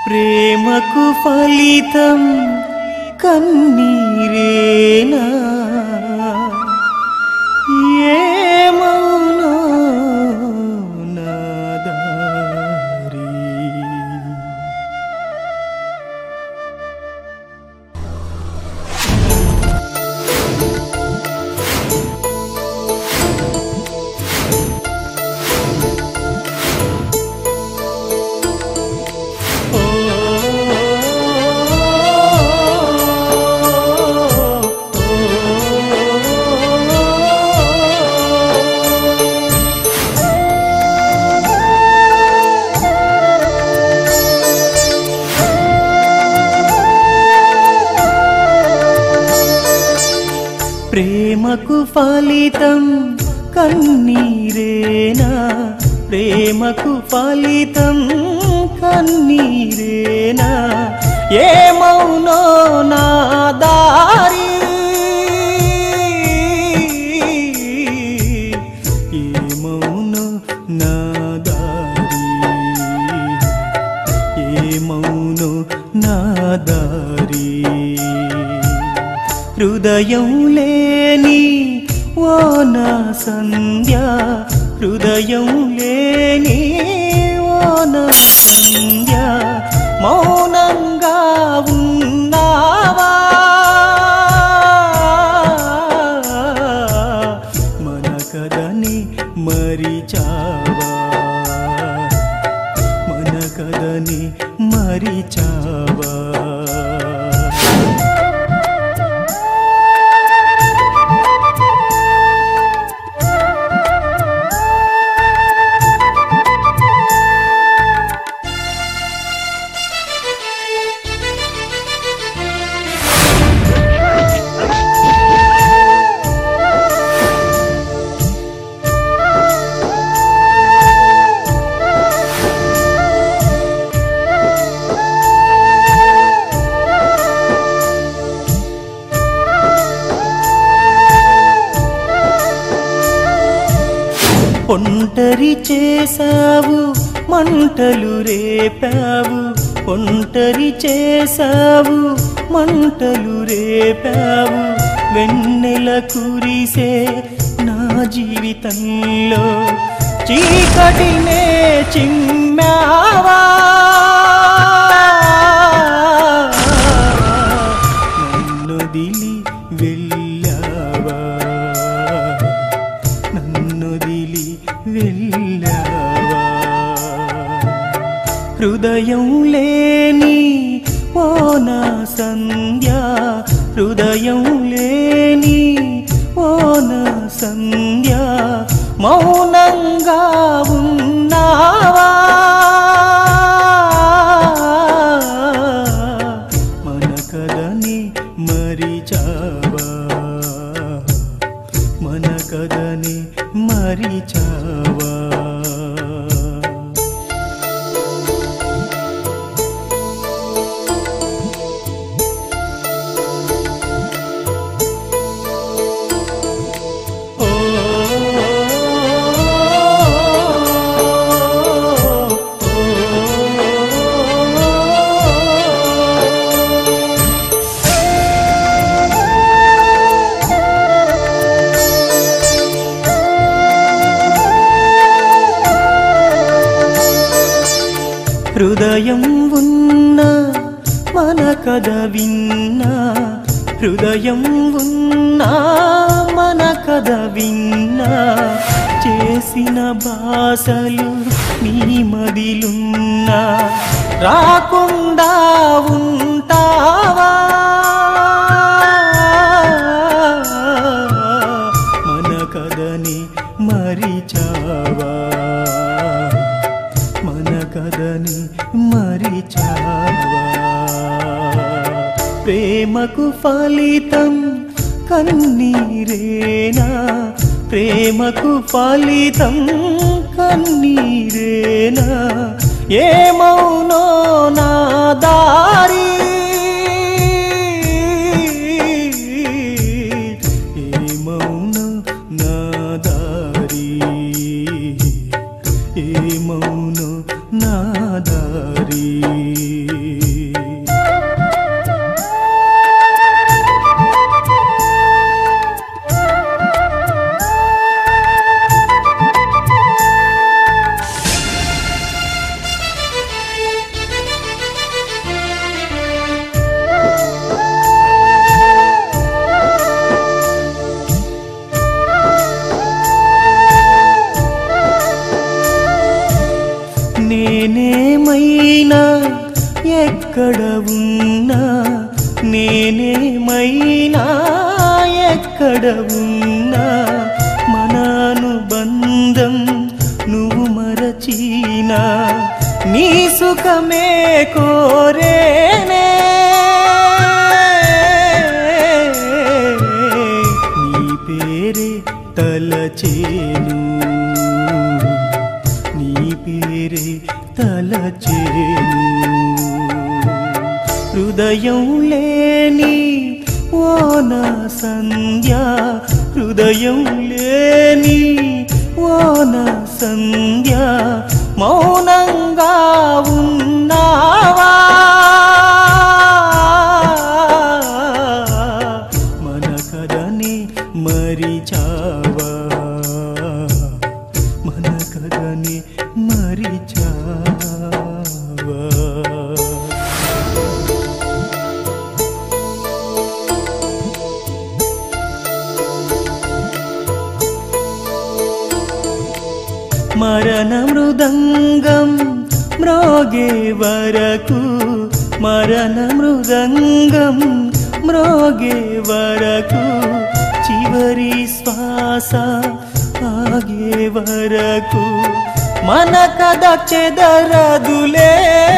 ప్రేమకు ఫలితం కన్నీరేనా ఏమౌనో నా దారి ప్రేమకు ఫలితం కన్నీరేనా ప్రేమకు ఫలితం కన్నీరేనా ఏమౌనో నా దారి ఏమౌనో నా దారి ఏమౌనో నా దారి హృదయం లేని ఓ నా సంధ్య హృదయం లేని ఓ నా సంధ్య మౌనంగా ఉన్నావా మన కదని మరిచావా మన కదని మరిచావా ఒంటరి చేసావు మంటలు రేపావు ఒంటరి చేసావు మంటలు రేపావు వెన్నెల కురిసే నా జీవితంలో చీకటినే చిమ్మావా నన్నొదిలి వెళ్ళావా నన్నొదిలి వెళ్ళావా హృదయం లేని ఓ నా సంధ్య హృదయం లేని ఓ నా సంధ్య మౌనంగా ఉన్నావా మన కదని మరిచావా మన కదని మరిచావా హృదయం ఉన్న మన కథ విన్నా హృదయం ఉన్న మన కథ విన్నా చేసిన భాషలు నీ మదిలున్నా రాకుండా ఉంటావా మన కథని మరిచావా మన కథని మరిచావా ప్రేమకు ఫలితం కన్నీరేనా ప్రేమకు ఫలితం కన్నీరేనా ఏమౌనో నా దారి ఏమౌనో నా దారి ఏమౌనో నా దారి నేనేమైనా ఎక్కడ ఉన్నా నేనేమైనా ఎక్కడ ఉన్నా మన అనుబంధం నువ్వు మరచినా నీ సుఖమే కోరేనే నీ పేరే తలచేను నీ పేరే తలచేను హృదయం లేని ఓ నా సంధ్య హృదయం లేని ఓ నా సంధ్య మౌనంగా ఉన్నావా మన కథని మరిచావా మన కథని మరిచావా మరణ మృదంగం మ్రోగే వరకు మరణ మృదంగం మ్రోగే వరకు చివరి శ్వాస ఆగే వరకు మన కథ చెదరదులే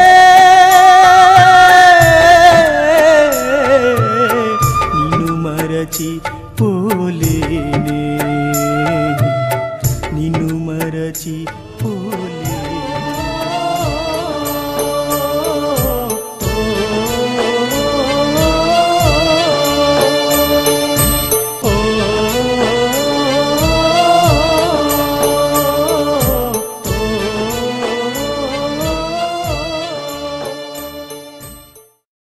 నిన్ను మరచి పోలేనే నిన్ను మరచి